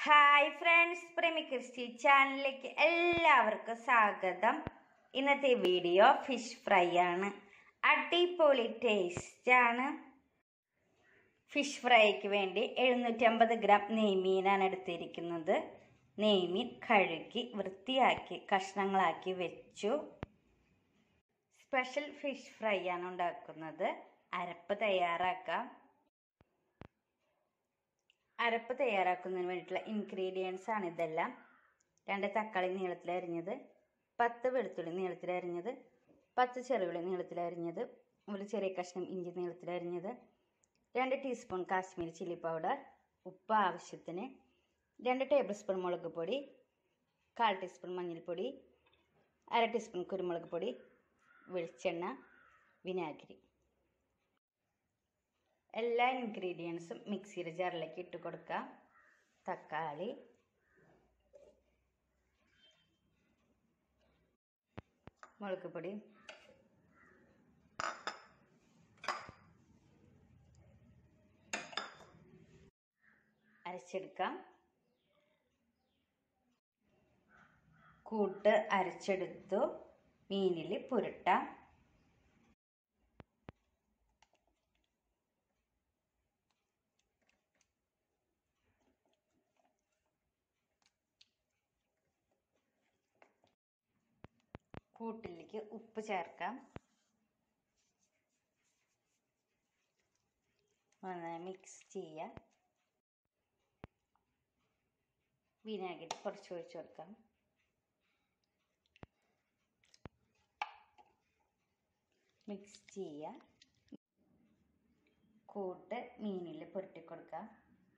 hi friends പ്രേമി Christy ചാനലിലേക്ക് എല്ലാവർക്കും സ്വാഗതം ഇന്നത്തെ വീഡിയോ ഫിഷ് ഫ്രൈ ആണ് അടിപൊളി ടേസ്റ്റ് ആണ് ഫിഷ് ഫ്രൈക്ക് വേണ്ടി എഴുന്നൂറ്റമ്പത് ഗ്രാം നെയ്മീനാണ് എടുത്തിരിക്കുന്നത് നെയ്മീൻ കഴുകി വൃത്തിയാക്കി കഷ്ണങ്ങളാക്കി വെച്ചു സ്പെഷ്യൽ ഫിഷ് ഫ്രൈ ആണ് ഉണ്ടാക്കുന്നത് അരപ്പ് തയ്യാറാക്കാം അരപ്പ് തയ്യാറാക്കുന്നതിന് വേണ്ടിയിട്ടുള്ള ഇൻഗ്രീഡിയൻസ് ആണ് ഇതെല്ലാം രണ്ട് തക്കാളി നീളത്തിൽ അരിഞ്ഞത് പത്ത് വെളുത്തുള്ളി നീളത്തിൽ അരിഞ്ഞത് പത്ത് ചെറുള്ളി നീളത്തിൽ അരിഞ്ഞത് ഒരു ചെറിയ കഷ്ണം ഇഞ്ചി നീളത്തിൽ അരിഞ്ഞത് രണ്ട് ടീസ്പൂൺ കാശ്മീരി ചില്ലി പൗഡർ ഉപ്പ് ആവശ്യത്തിന് രണ്ട് ടേബിൾ സ്പൂൺ മുളക് പൊടി കാൽ ടീസ്പൂൺ മഞ്ഞൾപ്പൊടി അര ടീസ്പൂൺ കുരുമുളക് പൊടി വെളിച്ചെണ്ണ വിനാഗിരി എല്ലാ ഇൻഗ്രീഡിയൻസും മിക്സിയുടെ ജാറിലേക്ക് ഇട്ട് കൊടുക്കാം തക്കാളി മുളക് പൊടി അരച്ചെടുക്കാം കൂട്ട് അരച്ചെടുത്തു മീനിൽ പുരട്ടാം കൂട്ടിലേക്ക് ഉപ്പ് ചേർക്കാം നന്നായി മിക്സ് ചെയ്യാം വിനാഗിരി കുറച്ച് ഒഴിച്ച് കൊടുക്കാം മിക്സ് ചെയ്യാം കൂട്ട് മീനിൽ പുരട്ടി കൊടുക്കാം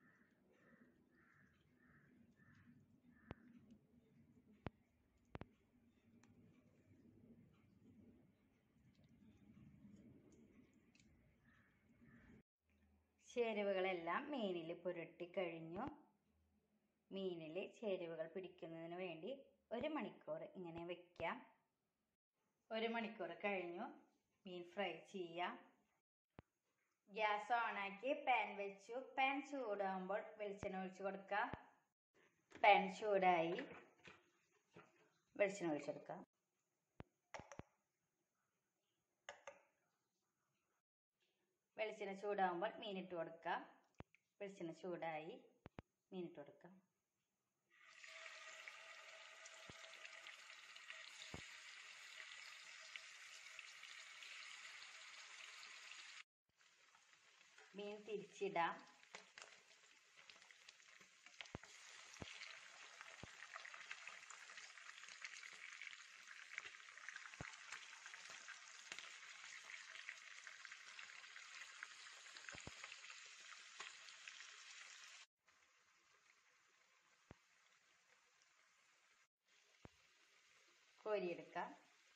ചേരുവകളെല്ലാം മീനിൽ പുരട്ടി കഴിഞ്ഞു മീനിൽ ചേരുവകൾ പിടിക്കുന്നതിന് വേണ്ടി ഒരു മണിക്കൂർ ഇങ്ങനെ വെക്കാം ഒരു മണിക്കൂർ കഴിഞ്ഞു മീൻ ഫ്രൈ ചെയ്യാം ഗ്യാസ് ഓണാക്കി പാൻ വെച്ചു പാൻ ചൂടാകുമ്പോൾ വെളിച്ചെണ്ണ ഒഴിച്ച് കൊടുക്കാം പാൻ ചൂടായി വെളിച്ചെണ്ണ ഒഴിച്ച് കൊടുക്കാം വെളിച്ചെണ്ണ ചൂടാകുമ്പോൾ മീനിട്ട് കൊടുക്കാം വെളിച്ചെണ്ണ ചൂടായി മീനിട്ട് കൊടുക്കാം മീൻ തിരിച്ചിടാം കോരിയെടുക്കാം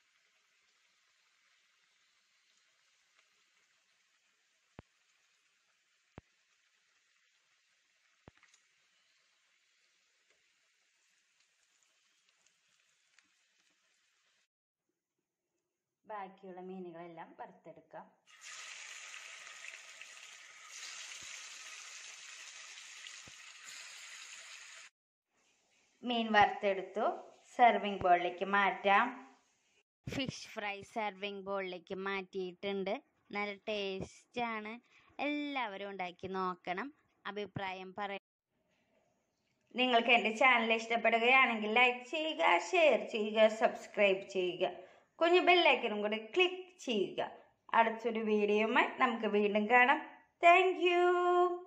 ബാക്കിയുള്ള മീനുകളെല്ലാം വറുത്തെടുക്കാം മീൻ വറുത്തെടുത്തു സെർവിങ് ബോളിലേക്ക് മാറ്റാം ഫിഷ് ഫ്രൈ സെർവിങ് ബോളിലേക്ക് മാറ്റിയിട്ടുണ്ട് നല്ല ടേസ്റ്റാണ് എല്ലാവരും ഉണ്ടാക്കി നോക്കണം അഭിപ്രായം പറ നിങ്ങൾക്ക് എൻ്റെ ചാനൽ ഇഷ്ടപ്പെടുകയാണെങ്കിൽ ലൈക്ക് ചെയ്യുക ഷെയർ ചെയ്യുക സബ്സ്ക്രൈബ് ചെയ്യുക കുഞ്ഞു ബെല്ലൈക്കനും കൂടി ക്ലിക്ക് ചെയ്യുക അടുത്തൊരു വീഡിയോയുമായി നമുക്ക് വീണ്ടും കാണാം താങ്ക്